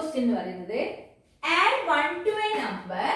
question എന്ന് പറയുന്നത് add one two a number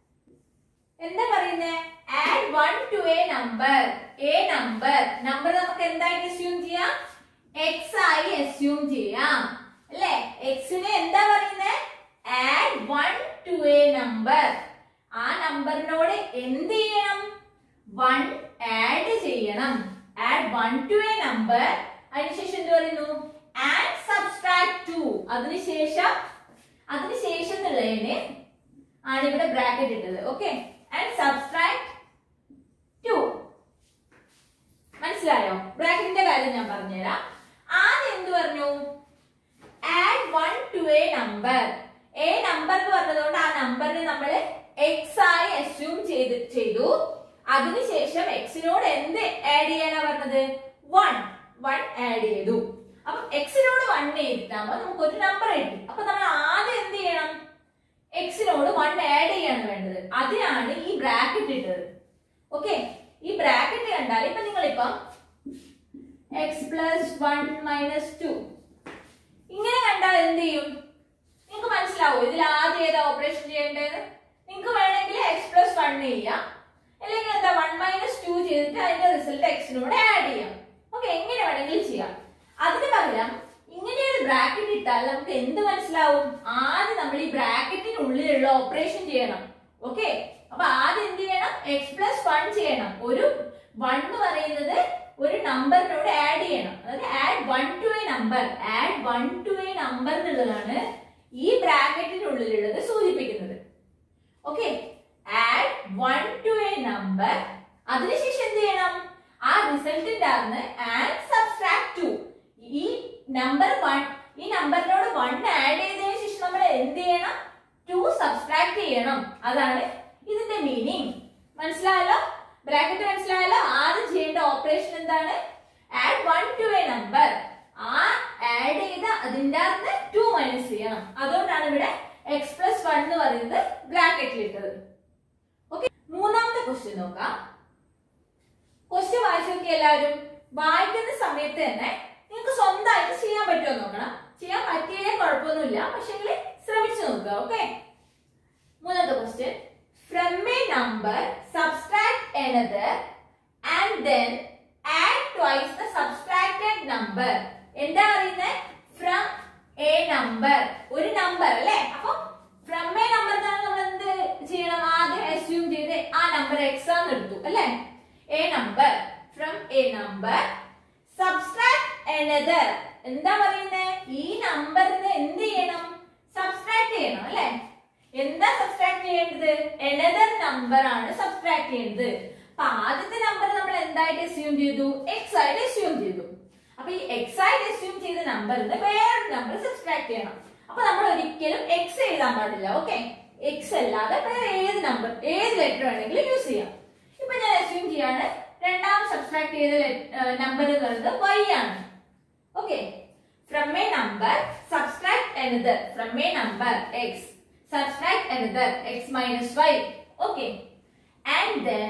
എന്താ പറയുന്നത് add one two a number a number number നമുക്ക് എന്തായിട്ട് അസ്യൂം ചെയ്യാം എക്സ് ആയി അസ്യൂം ചെയ്യാം അല്ലേ എക്സിന് എന്താ പറയുന്നത് add one two a number ആ നമ്പറിനോട് എന്ത് ചെയ്യണം വൺ ആഡ് ചെയ്യണം add one two a number അതിനുശേഷം എന്ത് പറയുന്നു ആഡ് സബ്സ്ട്രാക്ട് ടു അതിനുശേഷം അതിനുശേഷം എന്നുള്ളതിന് ആണ് ഇവിടെ ബ്രാക്കറ്റ് ഇട്ടത് ഓക്കെ ആൻഡ് സബ്സ്ട്രാക്ട് ടു മനസ്സിലായോ ബ്രാക്കറ്റിന്റെ കാര്യം ഞാൻ പറഞ്ഞുതരാം ആദ്യം എന്ത് പറഞ്ഞു add one two a number a number എന്ന് പറഞ്ഞതുകൊണ്ട് ആ നമ്പറിനെ നമ്മൾ എക്സ് ആയി അസ്യൂം ചെയ്ത് ചെയ്തു അതിനുശേഷം എക്സിനോട് എന്ത് ആഡ് ചെയ്യാനാ പറഞ്ഞത് വൺ വൺ ആഡ് ചെയ്തു അപ്പൊ എക്സിനോട് വൺ ചെയ്തിട്ടാകുമ്പോ നമുക്ക് ഒരു നമ്പർ കിട്ടി അപ്പൊ നമ്മൾ ആദ്യം എന്ത് ചെയ്യണം എക്സിനോട് വൺ ആഡ് ചെയ്യാണ് വേണ്ടത് അതിനാണ് ഈ ബ്രാക്കറ്റ് ഇട്ടത് ഓക്കെ ഈ ബ്രാക്കറ്റ് കണ്ടാൽ ഇപ്പൊ നിങ്ങളിപ്പം X plus one minus two ഇങ്ങനെ കണ്ടാൽ എന്ത് ചെയ്യും നിങ്ങൾക്ക് മനസ്സിലാവും ഇതിൽ ആദ്യം ഏതാ ഓപ്പറേഷൻ ചെയ്യേണ്ടത് നിങ്ങൾക്ക് വേണമെങ്കിൽ എക്സ് പ്ലസ് വൺ ചെയ്യാം അല്ലെങ്കിൽ എന്താ വൺ മൈനസ് ടു ചെയ്തിട്ട് അതിന്റെ റിസൾട്ട് എക്സിനോട് ആഡ് ചെയ്യാം ഓക്കെ എങ്ങനെ വേണമെങ്കിലും ചെയ്യാം അതിന് പകരം ഇങ്ങനെ ഒരു ബ്രാക്കറ്റ് ഇട്ടാൽ നമുക്ക് എന്ത് മനസ്സിലാവും ആദ്യം നമ്മൾ ഈ ബ്രാക്കറ്റിനുള്ളിലുള്ള ഓപ്പറേഷൻ ചെയ്യണം ഓക്കെ അപ്പൊ ആദ്യം എന്ത് ചെയ്യണം എക്സ് പ്ലസ് വൺ ചെയ്യണം ഒരു വൺ എന്ന് പറയുന്നത് ഒരു നമ്പറിനോട് ആഡ് ചെയ്യണം അതായത് add one two a number add one two a number എന്നുള്ളതാണ് ഈ ബ്രാക്കറ്റിനുള്ളിലുള്ളത് സൂചിപ്പിക്കുന്നത് okay add one two a number അതിനുശേഷം എന്ത് ചെയ്യണം ആ റിസൾട്ടിന്റെ അകത്ത് ആഡ് സബ്സ്ട്രാക്ട് ടു ഈ നമ്പർ വൺ ഈ നമ്പറിനോട് വൺ ആഡ് ചെയ്തതിനു ശേഷം നമ്മൾ എന്ത് ചെയ്യണം ടു സബ്സ്ട്രാക്ട് ചെയ്യണം അതാണ് ഇതിന്റെ മീനിങ് മനസ്സിലായല്ലോ ബ്രാക്കറ്റ് മനസ്സിലായല്ലോ ആദ്യം ചെയ്യേണ്ട ഓപ്പറേഷൻ എന്താണ് add one two a number ആ ആഡ് ചെയ്ത അതിന്റെ അകത്ത് ടു മൈനസ് ചെയ്യണം അതുകൊണ്ടാണ് ഇവിടെ എക്സ് പ്ലസ് വൺ എന്ന് പറയുന്നത് ബ്രാക്കറ്റിൽ ഇട്ടത് ഓക്കെ മൂന്നാമത്തെ ക്വസ്റ്റ്യൻ നോക്കാം ക്വസ്റ്റ്യൻ വായിച്ചു നോക്കി എല്ലാവരും വായിക്കുന്ന സമയത്ത് തന്നെ നിങ്ങൾക്ക് സ്വന്തമായിട്ട് ചെയ്യാൻ പറ്റുമോ എന്ന് നോക്കണം ചെയ്യാൻ പറ്റിയാലേ കുഴപ്പമൊന്നുമില്ല പക്ഷെങ്കിൽ ശ്രമിച്ചു നോക്കുക ഓക്കെ മൂന്നാമത്തെ question from a number subtract another and then add twice the subtracted number എന്താ പറയുന്നത് ഫ്രം എ നമ്പർ ഒരു നമ്പർ അല്ലേ അപ്പൊ ഫ്രം എ നമ്പർ നമ്മൾ എന്ത് ചെയ്യണം ആദ്യം അസ്യൂം ചെയ്ത് ആ നമ്പർ എക്സ് ആന്ന് എടുത്തു അല്ലേ a number from a number subtract another എന്താ പറയുന്നത് ഈ നമ്പറിന് എന്ത് ചെയ്യണം സബ്സ്ട്രാക്ട് ചെയ്യണം അല്ലേ എന്താ സബ്സ്ട്രാക്ട് ചെയ്യേണ്ടത് another നമ്പർ ആണ് സബ്സ്ട്രാക്ട് ചെയ്യേണ്ടത് അപ്പൊ ആദ്യത്തെ നമ്പർ നമ്മൾ എന്തായിട്ട് അസ്യൂം ചെയ്തു എക്സ് ആയിട്ട് അസ്യൂം ചെയ്തു അപ്പൊ ഈ എക്സ് ആയിട്ട് അസ്യൂം ചെയ്ത നമ്പറിന് വേറൊരു നമ്പർ സബ്സ്ട്രാക്ട് ചെയ്യണം അപ്പൊ നമ്മൾ ഒരിക്കലും എക്സ് എഴുതാൻ പാടില്ല ഓക്കെ എക്സ് അല്ലാതെ വേറെ ഏത് നമ്പർ ഏത് ലെറ്റർ വേണമെങ്കിലും യൂസ് ചെയ്യാം ഇപ്പൊ ഞാൻ അസ്യൂം ചെയ്യാണ് രണ്ടാം സബ്സ്ട്രാക്ട് ചെയ്ത നമ്പർ എന്ന് പറയുന്നത് y ആണ് okay from a number subtract another from a number x subtract another x minus y okay and then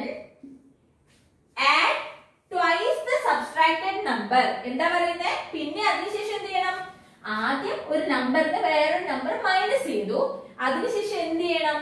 add twice the subtracted number എന്താ പറയുന്നത് പിന്നെ അതിനുശേഷം എന്ത് ചെയ്യണം ആദ്യം ഒരു നമ്പറിന് വേറൊരു നമ്പർ മൈനസ് ചെയ്തു അതിനുശേഷം എന്ത് ചെയ്യണം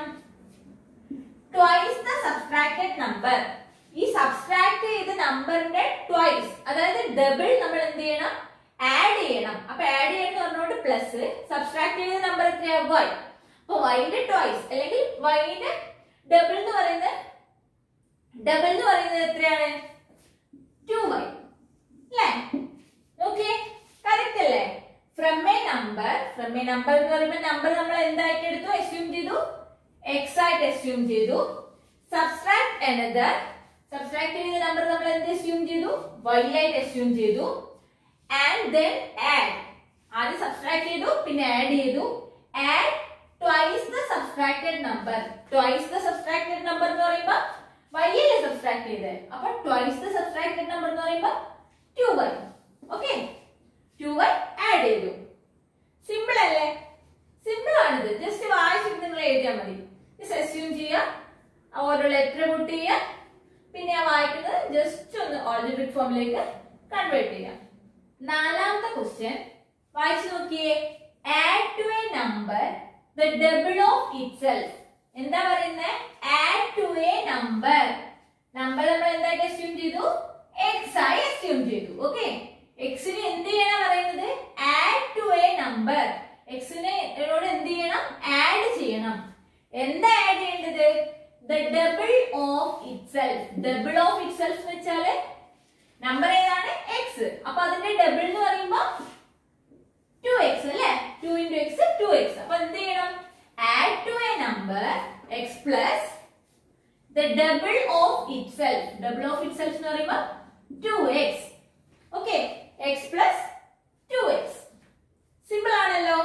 ട്വൈസ് ദ സബ്സ്ട്രാക്റ്റഡ് നമ്പർ ഈ സബ്സ്ട്രാക്ട് ചെയ്ത നമ്പറിന്റെ ട്വൈസ് അതായത് ഡബിൾ നമ്മൾ എന്ത് ചെയ്യണം ആഡ് ചെയ്യണം അപ്പൊ ആഡ് ചെയ്യണം പറഞ്ഞുകൊണ്ട് പ്ലസ് സബ്സ്ട്രാക്ട് ചെയ്ത നമ്പർ എത്രയാ വൈ അപ്പൊ വൈന്റെ ട്വൈസ് അല്ലെങ്കിൽ വൈന്റെ ഡബിൾ എന്ന് പറയുന്നത് ഡബിൾ എന്ന് പറയുന്നത് എത്രയാണ് ടു വൈ അല്ലേ ഓക്കെ കറക്റ്റ് അല്ലേ from a number from a number എന്ന് പറയുമ്പോൾ നമ്പർ നമ്മൾ എന്തായിട്ട് എടുത്തു അസ്യൂം ചെയ്തു എക്സ് ആയിട്ട് അസ്യൂം ചെയ്തു സബ്സ്ട്രാക്ട് another സബ്സ്ട്രാക്ട് ചെയ്ത നമ്പർ നമ്മൾ എന്ത് അസ്യൂം ചെയ്തു y ആയിട്ട് അസ്യൂം ചെയ്തു ആൻഡ് ദെൻ ആഡ് ആദ്യം സബ്സ്ട്രാക്ട് ചെയ്തു പിന്നെ ആഡ് ചെയ്തു add twice the subtracted number twice the subtracted number എന്ന് പറയുമ്പോൾ y അല്ലേ സബ്സ്ട്രാക്ട് ചെയ്തത് അപ്പൊ ട്വൈസ് ദ സബ്സ്ട്രാക്റ്റഡ് നമ്പർ എന്ന് പറയുമ്പോൾ two y okay two y add ചെയ്തു സിമ്പിൾ അല്ലേ സിമ്പിൾ ആണിത് ജസ്റ്റ് വായിച്ചിട്ട് നിങ്ങൾ എഴുതിയാൽ മതി ജസ്റ്റ് അസ്യൂം ചെയ്യുക ഓരോ ലെറ്റർ പുട്ട് ചെയ്യുക പിന്നെ ആ വായിക്കുന്നത് ജസ്റ്റ് ഒന്ന് ഓൾജിബ്രിക് ഫോമിലേക്ക് കൺവേർട്ട് ചെയ്യാം നാലാമത്തെ ക്വസ്റ്റ്യൻ വായിച്ചു നോക്കിയേ add to a number the double of itself എന്താ പറയുന്നത് add to a number number നമ്മൾ എന്തായിട്ട് അസ്യൂം ചെയ്തു എക്സ് ആയി അസ്യൂം ചെയ്തു ഓക്കെ എക്സിന് എന്ത് ചെയ്യണം പറയുന്നത് ആഡ് ടു എ നമ്പർ എക്സിനെ എന്നോട് എന്ത് ചെയ്യണം ആഡ് ചെയ്യണം എന്താ ആഡ് ചെയ്യേണ്ടത് the double of itself double of itself എന്ന് വെച്ചാല് നമ്പർ ഏതാണ് എക്സ് അപ്പൊ അതിന്റെ ഡബിൾ എന്ന് പറയുമ്പോ ടു എക്സ് അല്ലെ two into x two x അപ്പൊ എന്ത് ചെയ്യണം add to a number x plus the double of itself double of itself എന്ന് പറയുമ്പോൾ two x okay x plus two x simple ആണല്ലോ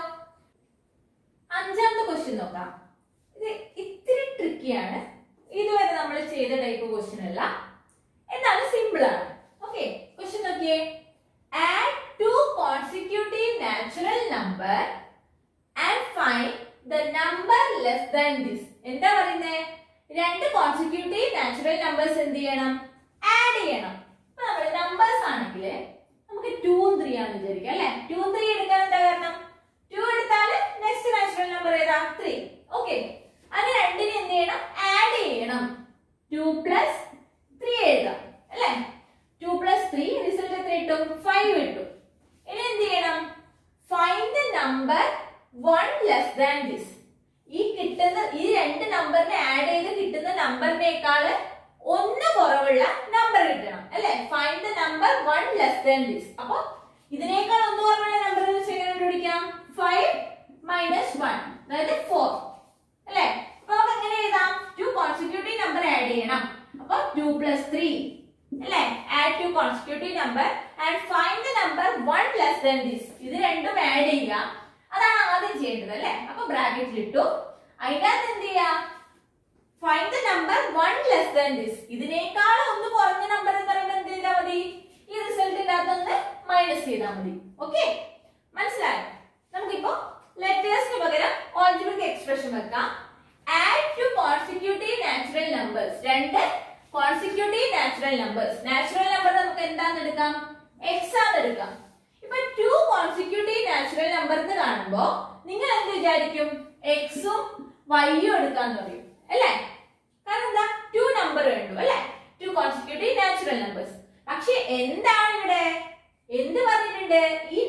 അഞ്ചാമത്തെ ക്വസ്റ്റ്യൻ നോക്കാം ഇത് ഇത്തിരി ട്രിക്കിയാണ് ഇതുവരെ നമ്മൾ ചെയ്ത ടൈപ്പ് ക്വസ്റ്റ്യൻ അല്ല എന്നാലും സിമ്പിൾ ആണ് ഓക്കെ ക്വസ്റ്റ്യൻ നോക്കിയേ add two consecutive natural number and find the number less than this എന്താ പറയുന്നത് രണ്ട് കോൺസിക്യൂട്ടീവ് നാച്ചുറൽ നമ്പേഴ്സ് എന്ത് ചെയ്യണം ആഡ് ചെയ്യണം ഇപ്പൊ നമ്മൾ നമ്പേഴ്സ് ആണെങ്കിൽ നമുക്ക് ടൂ ത്രീ ആണെന്ന് വിചാരിക്കാം അല്ലെ ടൂ ത്രീ എടുക്കാൻ എന്താ കാരണം ടു എടുത്താൽ നെക്സ്റ്റ് നാച്ചുറൽ നമ്പർ ഏതാ ത്രീ ഓക്കെ അത് രണ്ടിനെ എന്ത് ചെയ്യണം ആഡ് ചെയ്യണം ടു പ്ലസ് ത്രീ എഴുതാം അല്ലെ ടു പ്ലസ് ത്രീ റിസൾട്ട് എത്ര കിട്ടും ഫൈവ് കിട്ടും ഇനി എന്ത് ചെയ്യണം find the number one less than this ഈ കിട്ടുന്ന ഈ രണ്ട് നമ്പറിനെ ആഡ് ചെയ്ത് കിട്ടുന്ന നമ്പറിനേക്കാള് ഒന്ന് കുറവുള്ള നമ്പർ കിട്ടണം അല്ലെ find the number one less than this അപ്പൊ ഇതിനേക്കാൾ ഒന്ന് കുറവുള്ള നമ്പർ എന്ന് വെച്ചാൽ എങ്ങനെ കണ്ടുപിടിക്കാം ഫൈവ് മൈനസ് വൺ അതായത് ഫോർ അല്ലെ അപ്പൊ നമുക്ക് എങ്ങനെ എഴുതാം ടു കോൺസിക്യൂട്ടീവ് നമ്പർ ആഡ് ചെയ്യണം അപ്പൊ ടു പ്ലസ് ത്രീ അല്ലെ add two consecutive number and find the number one less than this ഇത് രണ്ടും ആഡ് ചെയ്യുക അതാണ് ആദ്യം ചെയ്യേണ്ടത് അല്ലെ അപ്പൊ ബ്രാക്കറ്റിൽ ഇട്ടു അതിന്റെ അകത്ത് എന്ത് ചെയ്യാ find the number one less than this ഇതിനേക്കാൾ ഒന്ന് കുറഞ്ഞ നമ്പർ എന്ന് പറയുമ്പോൾ എന്ത് ചെയ്താൽ മതി ഈ റിസൾട്ടിന്റെ അകത്ത് ഒന്ന് മൈനസ് ചെയ്താൽ മതി ഓക്കെ മനസ്സിലായോ നമുക്കിപ്പോ ലെറ്റേഴ്സിന് പകരം ഓൾജിബ്രിക് എക്സ്പ്രഷൻ വെക്കാം add two consecutive natural numbers രണ്ട് consecutive natural numbers natural number നമുക്ക് എന്താന്ന് എടുക്കാം എക്സ് ആന്ന് എടുക്കാം ഇപ്പൊ ടു കോൺസിക്യൂട്ടീവ് നാച്ചുറൽ നമ്പർ എന്ന് കാണുമ്പോ നിങ്ങൾ എന്ത് വിചാരിക്കും എക്സും വൈയും എടുക്കാന്ന് പറയും അല്ലേ കാരണം എന്താ ടു നമ്പർ വേണ്ടു അല്ലെ ടു കോൺസിക്യൂട്ടീവ് നാച്ചുറൽ നമ്പേഴ്സ് പക്ഷെ എന്താണ് ഇവിടെ എന്ത് പറഞ്ഞിട്ടുണ്ട് ഈ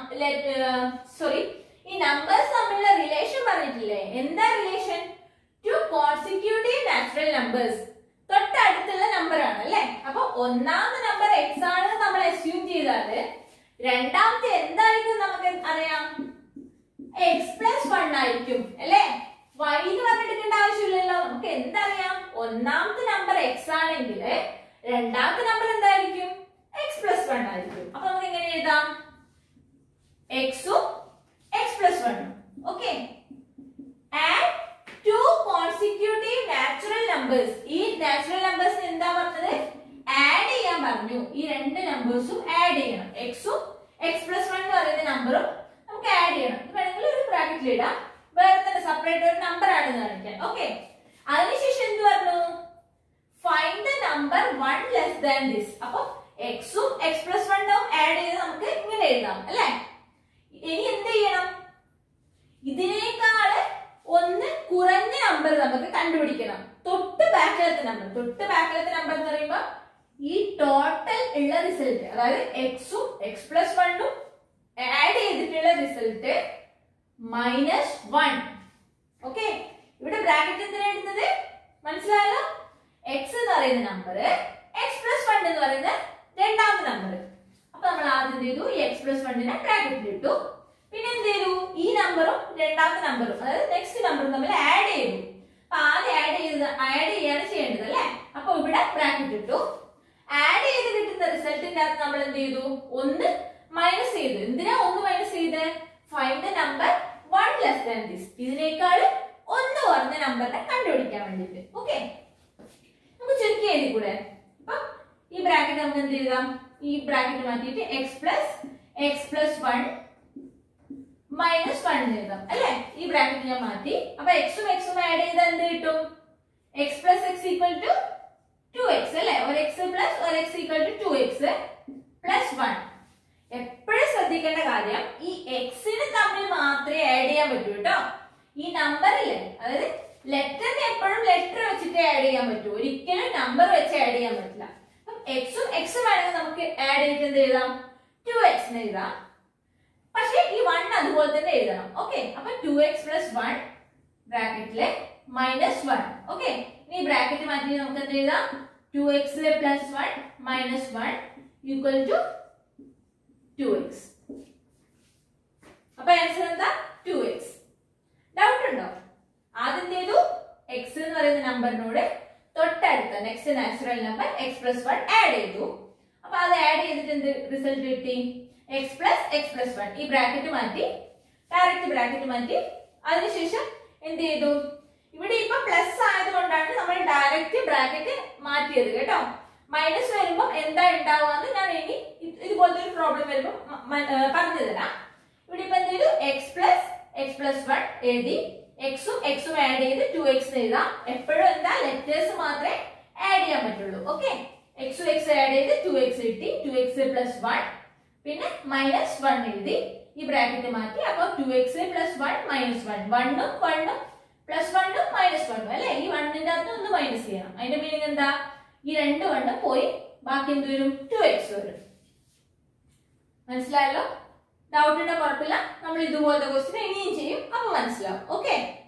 സോറി ഈ നമ്പേഴ്സ് തമ്മിലുള്ള റിലേഷൻ പറഞ്ഞിട്ടില്ലേ എന്താ relation two consecutive natural numbers തൊട്ടടുത്തുള്ള നമ്പർ ആണ് അല്ലെ അപ്പൊ ഒന്നാമത്തെ നമ്പർ എക്സ് ആണെന്ന് നമ്മൾ അസ്യൂം ചെയ്താല് രണ്ടാമത്തെ എന്തായിരിക്കും നമുക്ക് അറിയാം എക്സ് പ്ലസ് വൺ ആയിരിക്കും അല്ലെ വൈ എന്ന് പറഞ്ഞെടുക്കേണ്ട ആവശ്യമില്ലല്ലോ നമുക്ക് എന്തറിയാം ഒന്നാമത്തെ നമ്പർ എക്സ് ആണെങ്കിൽ രണ്ടാമത്തെ നമ്പർ എന്തായിരിക്കും എക്സ് പ്ലസ് വൺ ആയിരിക്കും അപ്പൊ നമുക്ക് എങ്ങനെ എഴുതാം എക്സും എക്സ് പ്ലസ് വണ്ണും okay add two consecutive natural numbers ഈ നാച്ചുറൽ നമ്പേഴ്സ് എന്താ പറഞ്ഞത് ആഡ് ചെയ്യാൻ പറഞ്ഞു ഈ രണ്ട് നമ്പേഴ്സും ആഡ് ചെയ്യണം എക്സും എക്സ് പ്ലസ് വൺ എന്ന് പറയുന്ന നമ്പറും നമുക്ക് ആഡ് ചെയ്യണം ഇത് വേണമെങ്കിൽ ഒരു ബ്രാക്കറ്റിൽ ഇടാം വേറെ തന്നെ സെപ്പറേറ്റ് ഒരു നമ്പർ ആണെന്ന് കാണിക്കാൻ ഓക്കെ അതിനുശേഷം എന്ത് പറഞ്ഞു find the number one less than this അപ്പൊ എക്സും എക്സ് പ്ലസ് വണ്ണും ആഡ് ചെയ്ത് നമുക്ക് ഇങ്ങനെ എഴുതാം അല്ലെ ഇനി എന്ത് ചെയ്യണം ഇതിനേക്കാള് ഒന്ന് കുറഞ്ഞ നമ്പർ നമുക്ക് കണ്ടുപിടിക്കണം തൊട്ട് ബാക്കിലത്തെ നമ്പർ തൊട്ട് ബാക്കിലത്തെ നമ്പർ എന്ന് പറയുമ്പോ ഈ ടോട്ടൽ ഉള്ള റിസൾട്ട് അതായത് എക്സും എക്സ് പ്ലസ് വണ്ണും ആഡ് ചെയ്തിട്ടുള്ള റിസൾട്ട് മൈനസ് വൺ ഓക്കെ ഇവിടെ ബ്രാക്കറ്റ് എന്തിനാ ഇടുന്നത് മനസ്സിലായല്ലോ എക്സ് എന്ന് പറയുന്ന നമ്പർ എക്സ് പ്ലസ് വൺ എന്ന് പറയുന്ന രണ്ടാമത്തെ നമ്പർ അപ്പൊ നമ്മൾ ആദ്യം എന്ത് ചെയ്തു എക്സ് പ്ലസ് വണ്ണിനെ ബ്രാക്കറ്റിൽ ഇട്ടു പിന്നെ എന്ത് ചെയ്തു ഈ നമ്പറും രണ്ടാമത്തെ നമ്പറും അതായത് നെക്സ്റ്റ് നമ്പറും തമ്മിൽ ആഡ് ചെയ്തു അപ്പൊ ആദ്യം ആഡ് ചെയ്ത് ആഡ് ചെയ്യാണ് ചെയ്യേണ്ടത് അല്ലെ അപ്പൊ ഇവിടെ ബ്രാക്കറ്റ് ഇട്ടു ആഡ് ചെയ്ത് കിട്ടുന്ന റിസൾട്ടിന്റെ അകത്ത് നമ്മൾ എന്ത് ചെയ്തു ഒന്ന് മൈനസ് ചെയ്തു എന്തിനാ ഒന്ന് മൈനസ് ചെയ്ത് find the number one less than this ഇതിനേക്കാൾ ഒന്ന് കുറഞ്ഞ നമ്പറിനെ കണ്ടുപിടിക്കാൻ വേണ്ടിട്ട് ഓക്കെ നമുക്ക് ചുരുക്കി എഴുതി കൂടെ അപ്പൊ ഈ ബ്രാക്കറ്റ് നമുക്ക് എന്ത് എഴുതാം ഈ ബ്രാക്കറ്റ് മാറ്റിയിട്ട് x plus x plus one minus one എഴുതാം അല്ലെ ഈ ബ്രാക്കറ്റ് ഞാൻ മാറ്റി അപ്പൊ എക്സും എക്സും ആഡ് ചെയ്താൽ എന്ത് കിട്ടും x plus x equal to two x അല്ലെ ഒരു എക്സ് പ്ലസ് ഒരു x equal to two x plus one എപ്പോഴും ശ്രദ്ധിക്കേണ്ട കാര്യം ഈ എക്സിന് തമ്മിൽ മാത്രമേ ആഡ് ചെയ്യാൻ ചെയ്യാൻ പറ്റൂ കേട്ടോ ഈ നമ്പറില്ലേ അതായത് ലെറ്ററിനെ എപ്പോഴും ലെറ്റർ വെച്ചിട്ട് ആഡ് ചെയ്യാൻ പറ്റൂ ഒരിക്കലും നമ്പർ വെച്ച് ആഡ് ചെയ്യാൻ പറ്റില്ല അപ്പം എക്സും എക്സും വേണമെങ്കിൽ നമുക്ക് ആഡ് ചെയ്തിട്ട് എന്ത് എഴുതാം ടു എക്സ് എഴുതാം പക്ഷേ ഈ വൺ അതുപോലെ തന്നെ എഴുതണം ഓക്കെ അപ്പൊ ടു എക്സ് പ്ലസ് വൺ ബ്രാക്കറ്റിലെ മൈനസ് വൺ ഓക്കെ ഇനി ബ്രാക്കറ്റ് മാറ്റി നമുക്ക് എന്ത് എഴുതാം ടു എക്സിലെ plus one minus one equal to two x അപ്പൊ ആൻസർ എന്താ ടു എക്സ് ഡൗട്ട് ഉണ്ടോ ആദ്യം ചെയ്തു എക്സ് എന്ന് പറയുന്ന നമ്പറിനോട് തൊട്ടടുത്ത next natural number x plus one add ചെയ്തു അപ്പൊ അത് ആഡ് ചെയ്തിട്ട് എന്ത് റിസൾട്ട് കിട്ടി x plus x plus one ഈ ബ്രാക്കറ്റ് മാറ്റി ഡയറക്റ്റ് ബ്രാക്കറ്റ് മാറ്റി അതിനുശേഷം എന്ത് ചെയ്തു ഇവിടെ ഇപ്പൊ പ്ലസ് ആയതുകൊണ്ടാണ് നമ്മൾ ഡയറക്റ്റ് ബ്രാക്കറ്റ് മാറ്റിയത് കേട്ടോ മൈനസ് വരുമ്പോ എന്താ ഉണ്ടാവുക ഞാൻ ഇനി ഇത് ഇതുപോലത്തെ ഒരു പ്രോബ്ലം വരുമ്പോ മ- മ- ഏർ പറഞ്ഞു തരാം ഇവിടെ ഇപ്പൊ എന്ത് ചെയ്തു x plus x plus one എഴുതി എക്സും എക്സും ആഡ് ചെയ്ത് ടു എക്സ് എഴുതാം എപ്പോഴും എന്താ ലെറ്റേഴ്സ് മാത്രമേ ആഡ് ചെയ്യാൻ പറ്റുള്ളൂ ഓക്കെ എക്സും എക്സ് ആഡ് ചെയ്ത് ടു എക്സ് കിട്ടി ടു എക്സ് പ്ലസ് വൺ പിന്നെ മൈനസ് വൺ എഴുതി ഈ ബ്രാക്കറ്റ് മാറ്റി അപ്പൊ two x plus one minus one വണ്ണും വണ്ണും പ്ലസ് വണ്ണും മൈനസ് വണ്ണും അല്ലെ ഈ വണ്ണിന്റെ അകത്ത് ഒന്ന് മൈനസ് ചെയ്യണം അതിന്റെ മീനിങ് എന്താ ഈ രണ്ട് വണ്ണും പോയി ബാക്കി എന്ത് വരും ടു എക്സ് വരും മനസ്സിലായല്ലോ ഡൗട്ട് ഉണ്ടോ കുഴപ്പമില്ല നമ്മൾ ഇതുപോലത്തെ ക്വസ്റ്റ്യൻ ഇനിയും ചെയ്യും അപ്പൊ മനസ്സിലാവും ഓക്കെ